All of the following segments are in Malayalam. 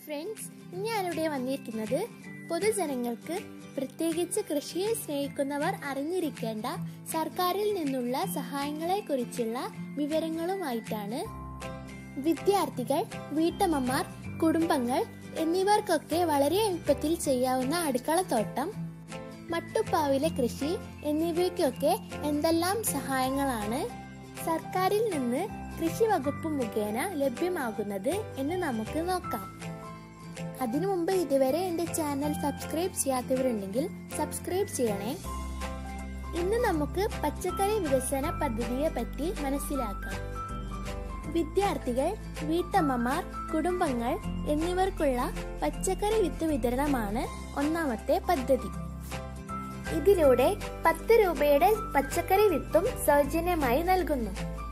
ഫ്രണ്ട്സ് ഞാനിവിടെ വന്നിരിക്കുന്നത് പൊതുജനങ്ങൾക്ക് പ്രത്യേകിച്ച് കൃഷിയെ സ്നേഹിക്കുന്നവർ അറിഞ്ഞിരിക്കേണ്ട സർക്കാരിൽ നിന്നുള്ള സഹായങ്ങളെ കുറിച്ചുള്ള വിവരങ്ങളുമായിട്ടാണ് വിദ്യാർത്ഥികൾ വീട്ടമ്മമാർ കുടുംബങ്ങൾ എന്നിവർക്കൊക്കെ വളരെ എളുപ്പത്തിൽ ചെയ്യാവുന്ന അടുക്കളത്തോട്ടം മട്ടുപ്പാവിലെ കൃഷി എന്നിവയ്ക്കൊക്കെ എന്തെല്ലാം സഹായങ്ങളാണ് സർക്കാരിൽ നിന്ന് കൃഷി വകുപ്പ് മുഖേന ലഭ്യമാകുന്നത് എന്ന് നമുക്ക് നോക്കാം അതിനു മുമ്പ് ഇതുവരെ എന്റെ ചാനൽ സബ്സ്ക്രൈബ് ചെയ്യാത്തവരുണ്ടെങ്കിൽ സബ്സ്ക്രൈബ് ചെയ്യണേ ഇന്ന് നമുക്ക് പച്ചക്കറി വികസന പദ്ധതിയെ പറ്റി മനസ്സിലാക്കാം വിദ്യാർത്ഥികൾ വീട്ടമ്മമാർ കുടുംബങ്ങൾ എന്നിവർക്കുള്ള പച്ചക്കറി വിത്ത് വിതരണമാണ് ഒന്നാമത്തെ പദ്ധതി ഇതിലൂടെ പത്ത് രൂപയുടെ പച്ചക്കറി വിത്തും സൗജന്യമായി നൽകുന്നു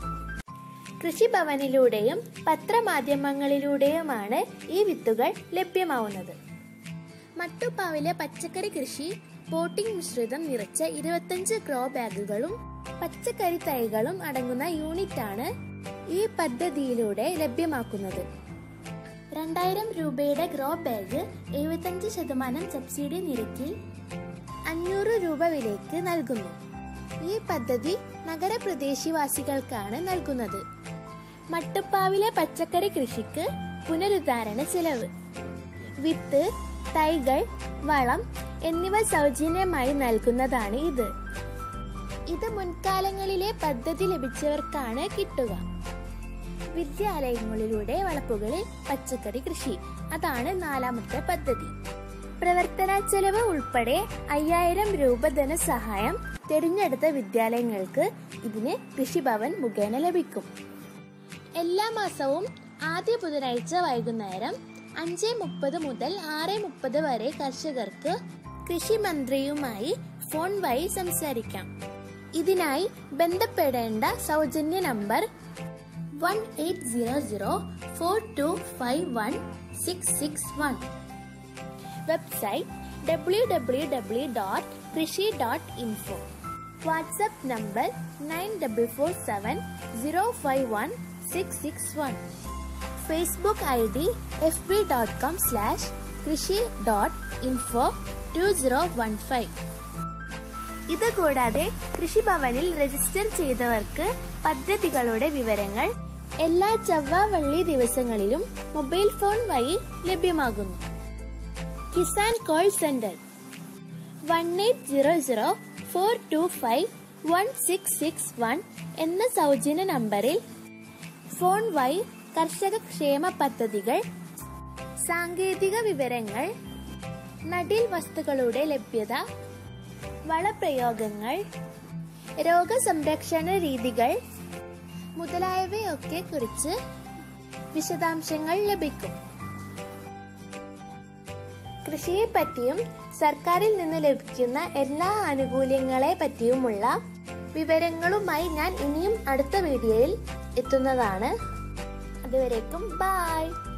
കൃഷിഭവനിലൂടെയും പത്രമാധ്യമങ്ങളിലൂടെയുമാണ് ഈ വിത്തുകൾ ലഭ്യമാവുന്നത് മട്ടുപ്പാവിലെ പച്ചക്കറി കൃഷി പോട്ടിംഗ് മിശ്രിതം നിറച്ച ഇരുപത്തഞ്ച് ഗ്രോ ബാഗുകളും പച്ചക്കറി തൈകളും അടങ്ങുന്ന യൂണിറ്റാണ് ഈ പദ്ധതിയിലൂടെ ലഭ്യമാക്കുന്നത് രണ്ടായിരം രൂപയുടെ ഗ്രോ ബാഗ് എഴുപത്തഞ്ച് ശതമാനം സബ്സിഡി നിരക്കിൽ അഞ്ഞൂറ് രൂപ വിലയ്ക്ക് നൽകുന്നു ഈ പദ്ധതി നഗരപ്രദേശവാസികൾക്കാണ് നൽകുന്നത് മട്ടുപ്പാവിലെ പച്ചക്കറി കൃഷിക്ക് പുനരുദ്ധാരണ ചെലവ് വിത്ത് തൈകൾ വളം എന്നിവ സൗജന്യമായി നൽകുന്നതാണ് ഇത് ഇത് മുൻകാലങ്ങളിലെ പദ്ധതി ലഭിച്ചവർക്കാണ് കിട്ടുക വിദ്യാലയങ്ങളിലൂടെ വളപ്പുകളിൽ പച്ചക്കറി കൃഷി അതാണ് നാലാമത്തെ പദ്ധതി പ്രവർത്തന ചെലവ് ഉൾപ്പെടെ അയ്യായിരം രൂപ ധനസഹായം തിരഞ്ഞെടുത്ത വിദ്യാലയങ്ങൾക്ക് ഇതിന് കൃഷിഭവൻ മുഖേന ലഭിക്കും എല്ലാ മാസവും ആദ്യ ബുധനാഴ്ച വൈകുന്നേരം അഞ്ച് മുപ്പത് മുതൽ ആറ് മുപ്പത് വരെ കർഷകർക്ക് കൃഷി മന്ത്രിയുമായി ഫോൺ വഴി സംസാരിക്കാം ഇതിനായി ബന്ധപ്പെടേണ്ട സൗജന്യ number one eight zero zero four two five one six six one website W W W dot Krishi dot info WhatsApp number nine double four seven zero five one six six one Facebook I D F B dot com slash Krishi dot info two zero one five ഇത് കൂടാതെ കൃഷിഭവനിൽ രജിസ്റ്റർ ചെയ്തവർക്ക് പദ്ധതികളുടെ വിവരങ്ങൾ എല്ലാ ചൊവ്വ വെള്ളി ദിവസങ്ങളിലും മൊബൈൽ ഫോൺ വഴി ലഭ്യമാകുന്നു Kisan call centre one eight zero zero four two five one six six one എന്ന സൗജന്യ നമ്പറിൽ ഫോൺ വഴി കർഷക ക്ഷേമ പദ്ധതികൾ സാങ്കേതിക വിവരങ്ങൾ നടിൽ വസ്തുക്കളുടെ ലഭ്യത വളപ്രയോഗങ്ങൾ രോഗസംരക്ഷണ രീതികൾ മുതലായവയൊക്കെ കുറിച്ച് വിശദാംശങ്ങൾ ലഭിക്കും കൃഷിയെ പറ്റിയും സർക്കാരിൽ നിന്ന് ലഭിക്കുന്ന എല്ലാ ആനുകൂല്യങ്ങളെ പറ്റിയുമുള്ള വിവരങ്ങളുമായി ഞാൻ ഇനിയും അടുത്ത വീഡിയോയിൽ എത്തുന്നതാണ് അതുവരേക്കും ബായ്